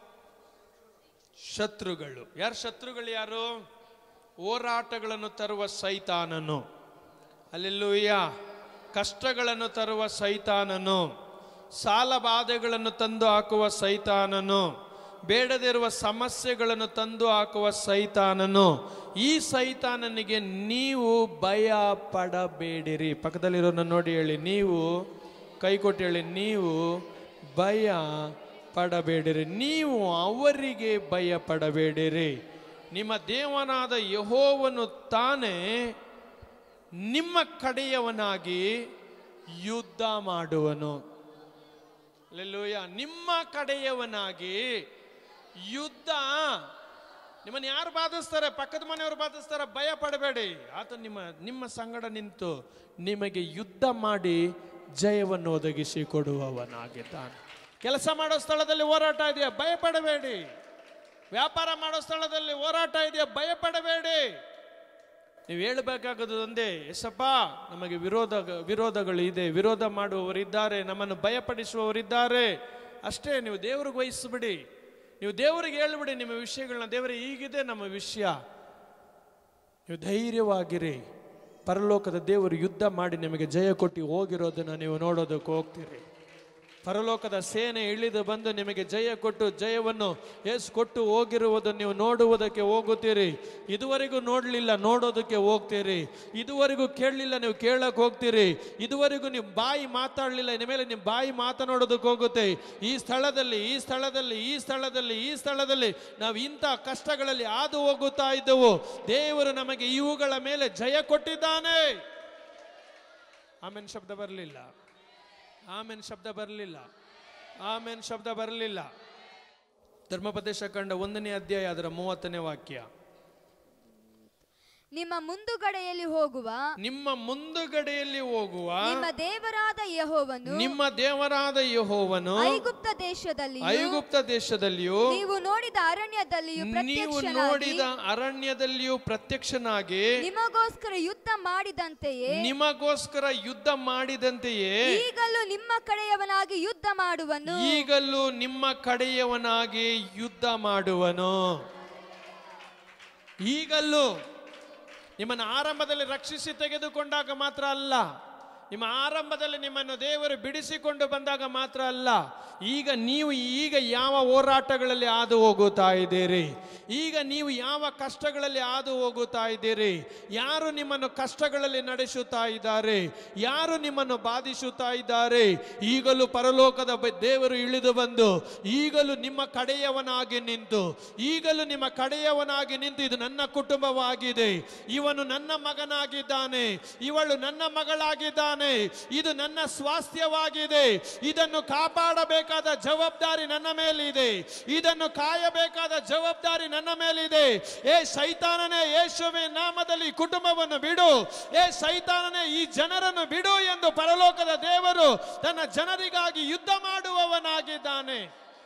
ಶತ್ರುಗಳು ಯಾರು ಶತ್ರುಗಳು ಯಾರು ಹೋರಾಟಗಳನ್ನು ತರುವ ಸೈತಾನನು ಅಲ್ಲೆಲ್ಲೂಯ್ಯ ಕಷ್ಟಗಳನ್ನು ತರುವ ಸೈತಾನನು ಸಾಲ ಬಾಧೆಗಳನ್ನು ತಂದು ಹಾಕುವ ಸೈತಾನನು ಬೇಡದಿರುವ ಸಮಸ್ಯೆಗಳನ್ನು ತಂದು ಹಾಕುವ ಸೈತಾನನು ಈ ಸೈತಾನನಿಗೆ ನೀವು ಭಯ ಪಡಬೇಡಿರಿ ಪಕ್ಕದಲ್ಲಿರೋನ ನೋಡಿ ಹೇಳಿ ನೀವು ಕೈ ಕೊಟ್ಟು ಹೇಳಿ ನೀವು ಭಯ ಪಡಬೇಡಿರಿ ನೀವು ಅವರಿಗೆ ಭಯ ಪಡಬೇಡಿರಿ ನಿಮ್ಮ ದೇವನಾದ ಯಹೋವನು ತಾನೇ ನಿಮ್ಮ ಕಡೆಯವನಾಗಿ ಯುದ್ಧ ಮಾಡುವನು ಅಲ್ಲೆಲ್ಲೂಯ್ಯ ನಿಮ್ಮ ಕಡೆಯವನಾಗಿ ಯುದ್ಧ ನಿಮ್ಮನ್ನು ಯಾರು ಬಾಧಿಸ್ತಾರೆ ಪಕ್ಕದ ಮನೆಯವರು ಬಾಧಿಸ್ತಾರೆ ಭಯ ಪಡಬೇಡಿ ಆತ ನಿಮ್ಮ ನಿಮ್ಮ ಸಂಗಡ ನಿಂತು ನಿಮಗೆ ಯುದ್ಧ ಮಾಡಿ ಜಯವನ್ನು ಒದಗಿಸಿ ಕೊಡುವವನಾಗಿದ್ದಾನೆ ಕೆಲಸ ಮಾಡೋ ಸ್ಥಳದಲ್ಲಿ ಹೋರಾಟ ಇದೆಯಾ ಭಯ ಪಡಬೇಡಿ ವ್ಯಾಪಾರ ಮಾಡೋ ಸ್ಥಳದಲ್ಲಿ ಹೋರಾಟ ಇದೆಯಾ ಭಯ ಪಡಬೇಡಿ ನೀವು ಹೇಳಬೇಕಾಗದು ಒಂದೇ ಎಸಪ್ಪ ನಮಗೆ ವಿರೋಧ ವಿರೋಧಗಳು ಇದೆ ವಿರೋಧ ಮಾಡುವವರಿದ್ದಾರೆ ನಮ್ಮನ್ನು ಭಯಪಡಿಸುವವರಿದ್ದಾರೆ ಅಷ್ಟೇ ನೀವು ದೇವ್ರಿಗೆ ವಹಿಸ್ಬಿಡಿ ನೀವು ದೇವರಿಗೆ ಹೇಳ್ಬಿಡಿ ನಿಮ್ಮ ವಿಷಯಗಳನ್ನ ದೇವರೇ ಹೀಗಿದೆ ನಮ್ಮ ವಿಷಯ ನೀವು ಧೈರ್ಯವಾಗಿರಿ ಪರಲೋಕದ ದೇವರು ಯುದ್ಧ ಮಾಡಿ ನಿಮಗೆ ಜಯ ಕೊಟ್ಟು ಹೋಗಿರೋದನ್ನು ನೀವು ನೋಡೋದಕ್ಕೆ ಹೋಗ್ತೀರಿ ಪರಲೋಕದ ಸೇನೆ ಇಳಿದು ಬಂದು ನಿಮಗೆ ಜಯ ಕೊಟ್ಟು ಜಯವನ್ನು ಎಸ್ ಕೊಟ್ಟು ಹೋಗಿರುವುದನ್ನು ನೀವು ನೋಡುವುದಕ್ಕೆ ಹೋಗುತ್ತೀರಿ ಇದುವರೆಗೂ ನೋಡಲಿಲ್ಲ ನೋಡೋದಕ್ಕೆ ಹೋಗ್ತೀರಿ ಇದುವರೆಗೂ ಕೇಳಲಿಲ್ಲ ನೀವು ಕೇಳಕ್ಕೆ ಹೋಗ್ತೀರಿ ಇದುವರೆಗೂ ನೀವು ಬಾಯಿ ಮಾತಾಡಲಿಲ್ಲ ಇನ್ನು ಮೇಲೆ ನಿಮ್ಮ ಬಾಯಿ ಮಾತನಾಡೋದಕ್ಕೆ ಹೋಗುತ್ತೆ ಈ ಸ್ಥಳದಲ್ಲಿ ಈ ಸ್ಥಳದಲ್ಲಿ ಈ ಸ್ಥಳದಲ್ಲಿ ಈ ಸ್ಥಳದಲ್ಲಿ ನಾವು ಇಂಥ ಕಷ್ಟಗಳಲ್ಲಿ ಹಾದು ಹೋಗುತ್ತಾ ಇದ್ದೆವು ದೇವರು ನಮಗೆ ಇವುಗಳ ಮೇಲೆ ಜಯ ಕೊಟ್ಟಿದ್ದಾನೆ ಆಮೇಲೆ ಶಬ್ದ ಬರಲಿಲ್ಲ ಆಮೇನ್ ಶಬ್ದ ಬರಲಿಲ್ಲ ಆಮೇನ್ ಶಬ್ದ ಬರಲಿಲ್ಲ ಧರ್ಮೋಪದೇಶ ಕಂಡ ಒಂದನೇ ಅಧ್ಯಾಯ ಅದರ ಮೂವತ್ತನೇ ವಾಕ್ಯ ನಿಮ್ಮ ಮುಂದುಗಡೆಯಲ್ಲಿ ಹೋಗುವ ನಿಮ್ಮ ಮುಂದುಗಡೆಯಲ್ಲಿ ಹೋಗುವ ನಿಮ್ಮ ದೇವರಾದ ಯಹೋವನು ನಿಮ್ಮ ದೇವರಾದ ಯಹೋವನು ಐಗುಪ್ತ ದೇಶದಲ್ಲಿಯೂ ಐಗುಪ್ತ ದೇಶದಲ್ಲಿಯೂ ನೀವು ನೋಡಿದ ಅರಣ್ಯದಲ್ಲಿಯೂ ನೀವು ಪ್ರತ್ಯಕ್ಷನಾಗಿ ನೋಡಿದ ಅರಣ್ಯದಲ್ಲಿಯೂ ಪ್ರತ್ಯಕ್ಷನಾಗಿ ನಿಮಗೋಸ್ಕರ ಯುದ್ಧ ಮಾಡಿದಂತೆಯೇ ನಿಮಗೋಸ್ಕರ ಯುದ್ಧ ಮಾಡಿದಂತೆಯೇ ಈಗಲೂ ನಿಮ್ಮ ಕಡೆಯವನಾಗಿ ಯುದ್ಧ ಮಾಡುವನು ಈಗಲೂ ನಿಮ್ಮ ಕಡೆಯವನಾಗಿ ಯುದ್ಧ ಮಾಡುವನು ಈಗಲೂ ನಿಮ್ಮನ್ನು ಆರಂಭದಲ್ಲಿ ರಕ್ಷಿಸಿ ತೆಗೆದುಕೊಂಡಾಗ ಮಾತ್ರ ಅಲ್ಲ ನಿಮ್ಮ ಆರಂಭದಲ್ಲಿ ನಿಮ್ಮನ್ನು ದೇವರು ಬಿಡಿಸಿಕೊಂಡು ಬಂದಾಗ ಮಾತ್ರ ಅಲ್ಲ ಈಗ ನೀವು ಈಗ ಯಾವ ಹೋರಾಟಗಳಲ್ಲಿ ಹಾದು ಹೋಗುತ್ತಾ ಇದ್ದೀರಿ ಈಗ ನೀವು ಯಾವ ಕಷ್ಟಗಳಲ್ಲಿ ಹಾದು ಹೋಗುತ್ತಾ ಇದ್ದೀರಿ ಯಾರು ನಿಮ್ಮನ್ನು ಕಷ್ಟಗಳಲ್ಲಿ ನಡೆಸುತ್ತಾ ಇದ್ದಾರೆ ಯಾರು ನಿಮ್ಮನ್ನು ಬಾಧಿಸುತ್ತಾ ಇದ್ದಾರೆ ಈಗಲೂ ಪರಲೋಕದ ಬ- ದೇವರು ಇಳಿದು ಬಂದು ಈಗಲೂ ನಿಮ್ಮ ಕಡೆಯವನಾಗಿ ನಿಂತು ಈಗಲೂ ನಿಮ್ಮ ಕಡೆಯವನಾಗಿ ನಿಂತು ಇದು ನನ್ನ ಕುಟುಂಬವಾಗಿದೆ ಇವನು ನನ್ನ ಮಗನಾಗಿದ್ದಾನೆ ಇವಳು ನನ್ನ ಮಗಳಾಗಿದ್ದಾನೆ ಇದು ನನ್ನ ಸ್ವಾಸ್ಥ್ಯವಾಗಿದೆ ಇದನ್ನು ಕಾಪಾಡಬೇಕಾದ ಜವಾಬ್ದಾರಿ ನನ್ನ ಮೇಲಿದೆ ಇದನ್ನು ಕಾಯಬೇಕಾದ ಜವಾಬ್ದಾರಿ ನನ್ನ ಮೇಲಿದೆ ಏ ಸೈತಾನನೇ ಯೇಸುವೆ ನಾಮದಲ್ಲಿ ಈ ಕುಟುಂಬವನ್ನು ಬಿಡು ಏ ಸೈತಾನನೇ ಈ ಜನರನ್ನು ಬಿಡು ಎಂದು ಪರಲೋಕದ ದೇವರು ತನ್ನ ಜನರಿಗಾಗಿ ಯುದ್ಧ ಮಾಡುವವನಾಗಿದ್ದಾನೆ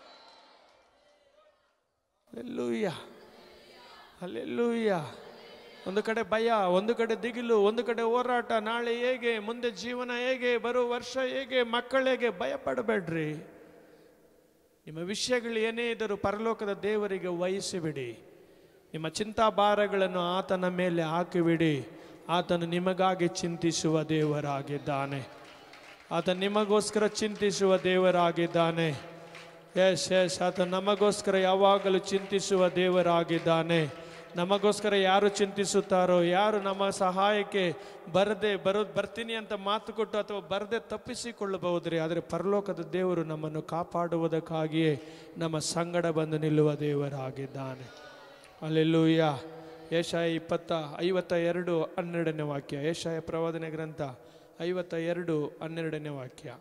ಅಲ್ಲೆಲ್ಲೂಯ್ಯ ಅಲ್ಲೆಲ್ಲೂಯ್ಯ ಒಂದು ಕಡೆ ಭಯ ಒಂದು ಕಡೆ ದಿಗಿಲು ಒಂದು ಕಡೆ ಹೋರಾಟ ನಾಳೆ ಹೇಗೆ ಮುಂದೆ ಜೀವನ ಹೇಗೆ ಬರೋ ವರ್ಷ ಹೇಗೆ ಮಕ್ಕಳು ಹೇಗೆ ಭಯ ಪಡಬೇಡ್ರಿ ನಿಮ್ಮ ವಿಷಯಗಳು ಏನೇ ಇದ್ದರೂ ಪರಲೋಕದ ದೇವರಿಗೆ ವಹಿಸಿಬಿಡಿ ನಿಮ್ಮ ಚಿಂತಾಭಾರಗಳನ್ನು ಆತನ ಮೇಲೆ ಹಾಕಿಬಿಡಿ ಆತನು ನಿಮಗಾಗಿ ಚಿಂತಿಸುವ ದೇವರಾಗಿದ್ದಾನೆ ಆತ ನಿಮಗೋಸ್ಕರ ಚಿಂತಿಸುವ ದೇವರಾಗಿದ್ದಾನೆ ಎಸ್ ಎಸ್ ಆತ ನಮಗೋಸ್ಕರ ಯಾವಾಗಲೂ ಚಿಂತಿಸುವ ದೇವರಾಗಿದ್ದಾನೆ ನಮಗೋಸ್ಕರ ಯಾರು ಚಿಂತಿಸುತ್ತಾರೋ ಯಾರು ನಮ್ಮ ಸಹಾಯಕ್ಕೆ ಬರದೆ ಬರೋ ಬರ್ತೀನಿ ಅಂತ ಮಾತು ಕೊಟ್ಟು ಅಥವಾ ಬರದೆ ತಪ್ಪಿಸಿಕೊಳ್ಳಬಹುದ್ರಿ ಆದರೆ ಪರಲೋಕದ ದೇವರು ನಮ್ಮನ್ನು ಕಾಪಾಡುವುದಕ್ಕಾಗಿಯೇ ನಮ್ಮ ಸಂಗಡ ಬಂದು ನಿಲ್ಲುವ ದೇವರಾಗಿದ್ದಾನೆ ಅಲ್ಲೆಲ್ಲೂಯ್ಯ ಏಷಾಯ ಇಪ್ಪತ್ತ ಐವತ್ತ ಎರಡು ಹನ್ನೆರಡನೇ ವಾಕ್ಯ ಏಷಾಯ ಪ್ರವಾದನೆ ಗ್ರಂಥ ಐವತ್ತ ಎರಡು ಹನ್ನೆರಡನೇ ವಾಕ್ಯ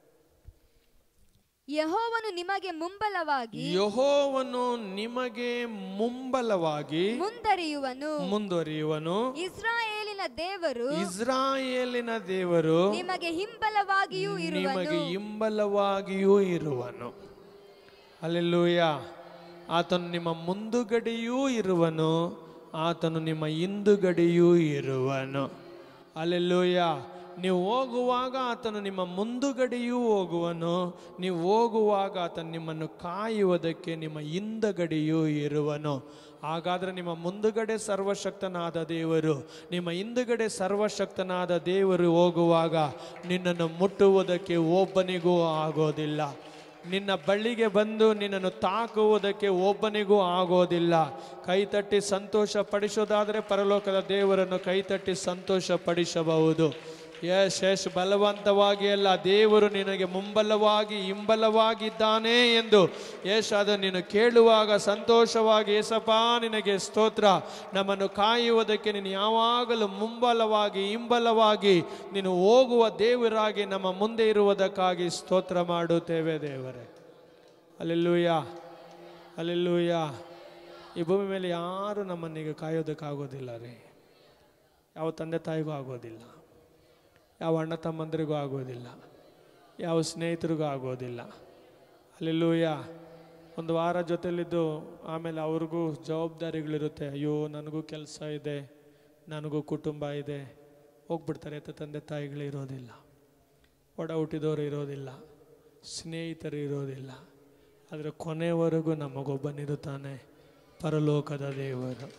ಯಹೋವನು ನಿಮಗೆ ಮುಂಬಲವಾಗಿ ಯಹೋವನು ನಿಮಗೆ ಮುಂಬಲವಾಗಿ ಮುಂದರಿಯುವನು ಮುಂದುವರಿಯುವನು ಇಸ್ರಾಯೇಲಿನ ದೇವರು ಇಸ್ರಾಯೇಲಿನ ದೇವರು ನಿಮಗೆ ಹಿಂಬಲವಾಗಿಯೂ ಇರುವನು ನಿಮಗೆ ಹಿಂಬಲವಾಗಿಯೂ ಇರುವನು ಅಲ್ಲೆಲ್ಲೂಯ ಆತನು ನಿಮ್ಮ ಮುಂದುಗಡೆಯೂ ಇರುವನು ಆತನು ನಿಮ್ಮ ಹಿಂದುಗಡೆಯೂ ಇರುವನು ಅಲ್ಲೆಲ್ಲೂಯ ನೀವು ಹೋಗುವಾಗ ಆತನು ನಿಮ್ಮ ಮುಂದುಗಡೆಯೂ ಹೋಗುವನು ನೀವು ಹೋಗುವಾಗ ಆತನು ನಿಮ್ಮನ್ನು ಕಾಯುವುದಕ್ಕೆ ನಿಮ್ಮ ಹಿಂದಗಡೆಯೂ ಇರುವನು ಹಾಗಾದ್ರೆ ನಿಮ್ಮ ಮುಂದುಗಡೆ ಸರ್ವಶಕ್ತನಾದ ದೇವರು ನಿಮ್ಮ ಹಿಂದುಗಡೆ ಸರ್ವಶಕ್ತನಾದ ದೇವರು ಹೋಗುವಾಗ ನಿನ್ನನ್ನು ಮುಟ್ಟುವುದಕ್ಕೆ ಒಬ್ಬನಿಗೂ ಆಗೋದಿಲ್ಲ ನಿನ್ನ ಬಳ್ಳಿಗೆ ಬಂದು ನಿನ್ನನ್ನು ತಾಕುವುದಕ್ಕೆ ಒಬ್ಬನಿಗೂ ಆಗೋದಿಲ್ಲ ಕೈತಟ್ಟಿ ಸಂತೋಷ ಪಡಿಸೋದಾದರೆ ಪರಲೋಕದ ದೇವರನ್ನು ಕೈತಟ್ಟಿ ಸಂತೋಷ ಪಡಿಸಬಹುದು ಯಶ್ ಯಶ್ ಬಲವಂತವಾಗಿ ಅಲ್ಲ ದೇವರು ನಿನಗೆ ಮುಂಬಲವಾಗಿ ಹಿಂಬಲವಾಗಿದ್ದಾನೆ ಎಂದು ಯಶ್ ಅದು ನೀನು ಕೇಳುವಾಗ ಸಂತೋಷವಾಗಿ ಏಸಪ್ಪ ನಿನಗೆ ಸ್ತೋತ್ರ ನಮ್ಮನ್ನು ಕಾಯುವುದಕ್ಕೆ ನೀನು ಯಾವಾಗಲೂ ಮುಂಬಲವಾಗಿ ಹಿಂಬಲವಾಗಿ ನೀನು ಹೋಗುವ ದೇವರಾಗಿ ನಮ್ಮ ಮುಂದೆ ಇರುವುದಕ್ಕಾಗಿ ಸ್ತೋತ್ರ ಮಾಡುತ್ತೇವೆ ದೇವರೇ ಅಲ್ಲೆಲ್ಲೂಯ ಅಲ್ಲೆಲ್ಲೂಯ ಈ ಭೂಮಿ ಮೇಲೆ ಯಾರು ನಮ್ಮನ್ನೀಗ ಕಾಯೋದಕ್ಕಾಗೋದಿಲ್ಲ ರೀ ಯಾವ ತಂದೆ ತಾಯಿಗೂ ಆಗೋದಿಲ್ಲ ಯಾವ ಅಣ್ಣ ತಮ್ಮಂದರಿಗೂ ಆಗೋದಿಲ್ಲ ಯಾವ ಸ್ನೇಹಿತರಿಗೂ ಆಗೋದಿಲ್ಲ ಅಲ್ಲೆಲ್ಲೂಯ ಒಂದು ವಾರ ಜೊತೆಲಿದ್ದು ಆಮೇಲೆ ಅವ್ರಿಗೂ ಜವಾಬ್ದಾರಿಗಳಿರುತ್ತೆ ಅಯ್ಯೋ ನನಗೂ ಕೆಲಸ ಇದೆ ನನಗೂ ಕುಟುಂಬ ಇದೆ ಹೋಗ್ಬಿಡ್ತಾರೆ ಎತ್ತ ತಂದೆ ತಾಯಿಗಳು ಇರೋದಿಲ್ಲ ಒಡ ಹುಟ್ಟಿದವರು ಇರೋದಿಲ್ಲ ಸ್ನೇಹಿತರು ಇರೋದಿಲ್ಲ ಆದರೆ ಕೊನೆವರೆಗೂ ನಮಗೊಬ್ಬನಿರುತ್ತಾನೆ ಪರಲೋಕದ ದೇವರು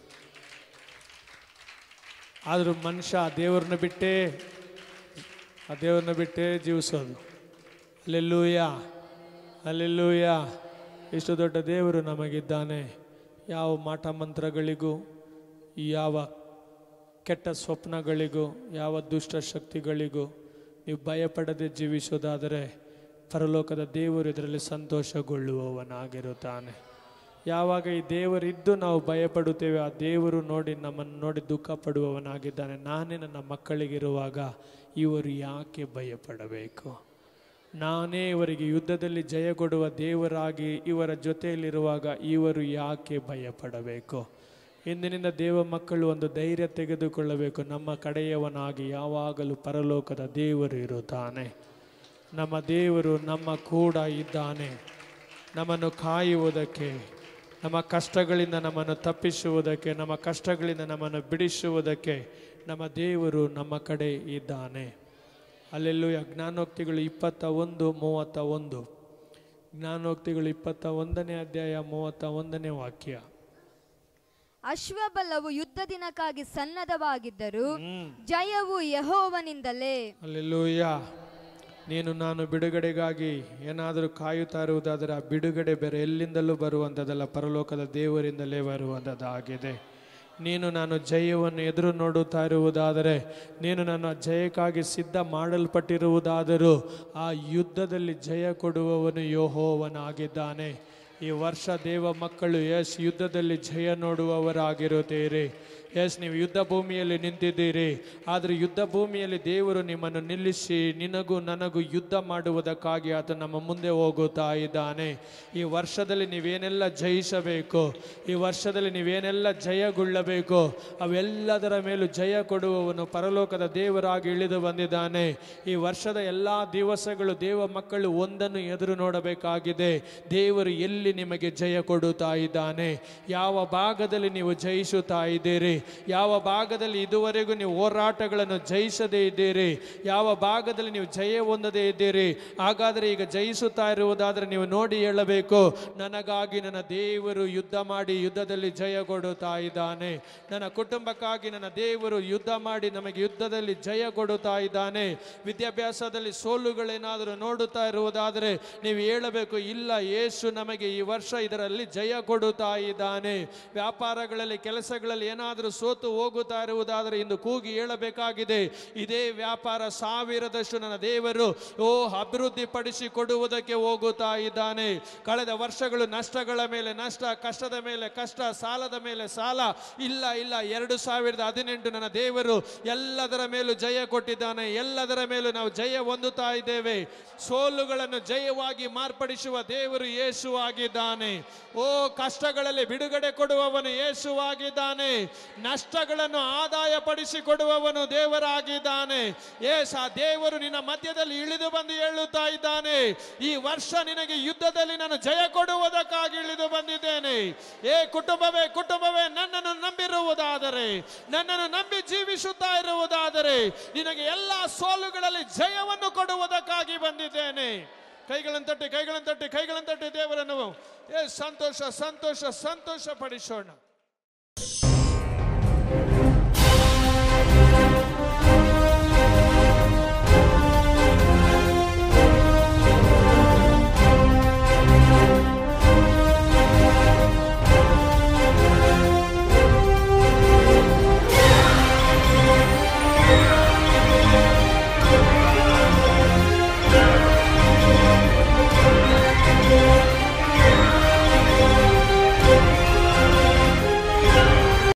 ಆದರೂ ಮನುಷ್ಯ ಆ ದೇವ್ರನ್ನ ಬಿಟ್ಟೇ ಆ ದೇವ್ರನ್ನ ಬಿಟ್ಟೇ ಜೀವಿಸೋದು ಅಲ್ಲೆಲ್ಲೂಯ ಅಲ್ಲೆಲ್ಲೂಯ ಇಷ್ಟು ದೊಡ್ಡ ದೇವರು ನಮಗಿದ್ದಾನೆ ಯಾವ ಮಾಟ ಮಂತ್ರಗಳಿಗೂ ಯಾವ ಕೆಟ್ಟ ಸ್ವಪ್ನಗಳಿಗೂ ಯಾವ ದುಷ್ಟ ಶಕ್ತಿಗಳಿಗೂ ನೀವು ಭಯಪಡದೆ ಜೀವಿಸೋದಾದರೆ ಪರಲೋಕದ ದೇವರು ಇದರಲ್ಲಿ ಸಂತೋಷಗೊಳ್ಳುವವನಾಗಿರುತ್ತಾನೆ ಯಾವಾಗ ಈ ದೇವರಿದ್ದು ನಾವು ಭಯಪಡುತ್ತೇವೆ ಆ ದೇವರು ನೋಡಿ ನಮ್ಮನ್ನು ನೋಡಿ ದುಃಖ ಪಡುವವನಾಗಿದ್ದಾನೆ ನಾನೇ ನನ್ನ ಮಕ್ಕಳಿಗಿರುವಾಗ ಇವರು ಯಾಕೆ ಭಯಪಡಬೇಕು ನಾನೇ ಇವರಿಗೆ ಯುದ್ಧದಲ್ಲಿ ಜಯ ಕೊಡುವ ದೇವರಾಗಿ ಇವರ ಜೊತೆಯಲ್ಲಿರುವಾಗ ಇವರು ಯಾಕೆ ಭಯಪಡಬೇಕು ಇಂದಿನಿಂದ ದೇವ ಮಕ್ಕಳು ಒಂದು ಧೈರ್ಯ ತೆಗೆದುಕೊಳ್ಳಬೇಕು ನಮ್ಮ ಕಡೆಯವನಾಗಿ ಯಾವಾಗಲೂ ಪರಲೋಕದ ದೇವರು ಇರುತ್ತಾನೆ ನಮ್ಮ ದೇವರು ನಮ್ಮ ಕೂಡ ಇದ್ದಾನೆ ನಮ್ಮನ್ನು ಕಾಯುವುದಕ್ಕೆ ನಮ್ಮ ಕಷ್ಟಗಳಿಂದ ನಮ್ಮನ್ನು ತಪ್ಪಿಸುವುದಕ್ಕೆ ನಮ್ಮ ಕಷ್ಟಗಳಿಂದ ನಮ್ಮನ್ನು ಬಿಡಿಸುವುದಕ್ಕೆ ನಮ್ಮ ದೇವರು ನಮ್ಮ ಕಡೆ ಇದ್ದಾನೆ ಅಲ್ಲೆಲ್ಲೂ ಜ್ಞಾನೋಕ್ತಿಗಳು ಇಪ್ಪತ್ತ ಒಂದು ಮೂವತ್ತ ಒಂದು ಜ್ಞಾನೋಕ್ತಿಗಳು ಇಪ್ಪತ್ತ ಒಂದನೇ ಅಧ್ಯಾಯ ಮೂವತ್ತ ಒಂದನೇ ವಾಕ್ಯ ಅಶ್ವಬಲವು ಯುದ್ಧ ದಿನಕ್ಕಾಗಿ ಸನ್ನದ್ಧವಾಗಿದ್ದರು ಜಯವು ಯಹೋವನಿಂದಲೇ ಅಲ್ಲೆಲ್ಲೂಯ್ಯ ನೀನು ನಾನು ಬಿಡುಗಡೆಗಾಗಿ ಏನಾದರೂ ಕಾಯುತ್ತಾ ಇರುವುದಾದರೆ ಆ ಬಿಡುಗಡೆ ಬೇರೆ ಎಲ್ಲಿಂದಲೂ ಬರುವಂಥದ್ದಲ್ಲ ಪರಲೋಕದ ದೇವರಿಂದಲೇ ಬರುವಂಥದ್ದಾಗಿದೆ ನೀನು ನಾನು ಜಯವನ್ನು ಎದುರು ನೋಡುತ್ತಾ ಇರುವುದಾದರೆ ನೀನು ನನ್ನ ಜಯಕ್ಕಾಗಿ ಸಿದ್ಧ ಮಾಡಲ್ಪಟ್ಟಿರುವುದಾದರೂ ಆ ಯುದ್ಧದಲ್ಲಿ ಜಯ ಕೊಡುವವನು ಯೋಹೋವನಾಗಿದ್ದಾನೆ ಈ ವರ್ಷ ದೇವ ಮಕ್ಕಳು ಎಸ್ ಯುದ್ಧದಲ್ಲಿ ಜಯ ನೋಡುವವರಾಗಿರುತ್ತೀರಿ ಎಸ್ ನೀವು ಯುದ್ಧ ಭೂಮಿಯಲ್ಲಿ ನಿಂತಿದ್ದೀರಿ ಆದರೆ ಯುದ್ಧ ಭೂಮಿಯಲ್ಲಿ ದೇವರು ನಿಮ್ಮನ್ನು ನಿಲ್ಲಿಸಿ ನಿನಗೂ ನನಗೂ ಯುದ್ಧ ಮಾಡುವುದಕ್ಕಾಗಿ ಆತ ನಮ್ಮ ಮುಂದೆ ಹೋಗುತ್ತಾ ಇದ್ದಾನೆ ಈ ವರ್ಷದಲ್ಲಿ ನೀವೇನೆಲ್ಲ ಜಯಿಸಬೇಕು ಈ ವರ್ಷದಲ್ಲಿ ನೀವೇನೆಲ್ಲ ಜಯಗೊಳ್ಳಬೇಕು ಅವೆಲ್ಲದರ ಮೇಲೂ ಜಯ ಕೊಡುವವನು ಪರಲೋಕದ ದೇವರಾಗಿ ಇಳಿದು ಬಂದಿದ್ದಾನೆ ಈ ವರ್ಷದ ಎಲ್ಲ ದಿವಸಗಳು ದೇವ ಮಕ್ಕಳು ಒಂದನ್ನು ಎದುರು ನೋಡಬೇಕಾಗಿದೆ ದೇವರು ಎಲ್ಲಿ ನಿಮಗೆ ಜಯ ಕೊಡುತ್ತಾ ಇದ್ದಾನೆ ಯಾವ ಭಾಗದಲ್ಲಿ ನೀವು ಜಯಿಸುತ್ತಾ ಇದ್ದೀರಿ ಯಾವ ಭಾಗದಲ್ಲಿ ಇದುವರೆಗೂ ನೀವು ಹೋರಾಟಗಳನ್ನು ಜಯಿಸದೇ ಇದ್ದೀರಿ ಯಾವ ಭಾಗದಲ್ಲಿ ನೀವು ಜಯ ಹೊಂದದೇ ಇದ್ದೀರಿ ಹಾಗಾದರೆ ಈಗ ಜಯಿಸುತ್ತಾ ಇರುವುದಾದರೆ ನೀವು ನೋಡಿ ಹೇಳಬೇಕು ನನಗಾಗಿ ನನ್ನ ದೇವರು ಯುದ್ಧ ಮಾಡಿ ಯುದ್ಧದಲ್ಲಿ ಜಯ ಕೊಡುತ್ತಾ ಇದ್ದಾನೆ ನನ್ನ ಕುಟುಂಬಕ್ಕಾಗಿ ನನ್ನ ದೇವರು ಯುದ್ಧ ಮಾಡಿ ನಮಗೆ ಯುದ್ಧದಲ್ಲಿ ಜಯ ಕೊಡುತ್ತಾ ಇದ್ದಾನೆ ವಿದ್ಯಾಭ್ಯಾಸದಲ್ಲಿ ಸೋಲುಗಳೇನಾದರೂ ನೋಡುತ್ತಾ ಇರುವುದಾದರೆ ನೀವು ಹೇಳಬೇಕು ಇಲ್ಲ ಯೇಸು ನಮಗೆ ಈ ವರ್ಷ ಇದರಲ್ಲಿ ಜಯ ಕೊಡುತ್ತಾ ಇದ್ದಾನೆ ವ್ಯಾಪಾರಗಳಲ್ಲಿ ಕೆಲಸಗಳಲ್ಲಿ ಏನಾದರೂ ಸೋತು ಹೋಗುತ್ತಾ ಇರುವುದಾದರೆ ಇಂದು ಕೂಗಿ ಹೇಳಬೇಕಾಗಿದೆ ಇದೇ ವ್ಯಾಪಾರ ಸಾವಿರದಷ್ಟು ನನ್ನ ದೇವರು ಓ ಅಭಿವೃದ್ಧಿ ಪಡಿಸಿ ಕೊಡುವುದಕ್ಕೆ ಹೋಗುತ್ತಾ ಇದ್ದಾನೆ ಕಳೆದ ವರ್ಷಗಳು ನಷ್ಟಗಳ ಮೇಲೆ ನಷ್ಟ ಕಷ್ಟದ ಮೇಲೆ ಕಷ್ಟ ಸಾಲದ ಮೇಲೆ ಸಾಲ ಇಲ್ಲ ಇಲ್ಲ ಎರಡು ಸಾವಿರದ ಹದಿನೆಂಟು ನನ್ನ ದೇವರು ಎಲ್ಲದರ ಮೇಲೂ ಜಯ ಕೊಟ್ಟಿದ್ದಾನೆ ಎಲ್ಲದರ ಮೇಲೂ ನಾವು ಜಯ ಹೊಂದುತ್ತಾ ಇದ್ದೇವೆ ಸೋಲುಗಳನ್ನು ಜಯವಾಗಿ ಮಾರ್ಪಡಿಸುವ ದೇವರು ಯೇಸು ಆಗಿದ್ದಾನೆ ಓ ಕಷ್ಟಗಳಲ್ಲಿ ಬಿಡುಗಡೆ ಕೊಡುವವನು ಯೇಸು ಆಗಿದ್ದಾನೆ ನಷ್ಟಗಳನ್ನು ಆದಾಯ ಪಡಿಸಿ ಕೊಡುವವನು ದೇವರಾಗಿದ್ದಾನೆ ಏಸ ದೇವರು ನಿನ್ನ ಮಧ್ಯದಲ್ಲಿ ಇಳಿದು ಬಂದು ಹೇಳುತ್ತಾ ಇದ್ದಾನೆ ಈ ವರ್ಷ ನಿನಗೆ ಯುದ್ಧದಲ್ಲಿ ನಾನು ಜಯ ಕೊಡುವುದಕ್ಕಾಗಿ ಇಳಿದು ಬಂದಿದ್ದೇನೆ ಏ ಕುಟುಂಬವೇ ಕುಟುಂಬವೇ ನನ್ನನ್ನು ನಂಬಿರುವುದಾದರೆ ನನ್ನನ್ನು ನಂಬಿ ಜೀವಿಸುತ್ತಾ ಇರುವುದಾದರೆ ನಿನಗೆ ಎಲ್ಲ ಸೋಲುಗಳಲ್ಲಿ ಜಯವನ್ನು ಕೊಡುವುದಕ್ಕಾಗಿ ಬಂದಿದ್ದೇನೆ ಕೈಗಳನ್ನು ತಟ್ಟಿ ಕೈಗಳನ್ನು ತಟ್ಟಿ ಕೈಗಳನ್ನು ತಟ್ಟಿ ದೇವರನ್ನು ಏ ಸಂತೋಷ ಸಂತೋಷ ಸಂತೋಷ ಪಡಿಸೋಣ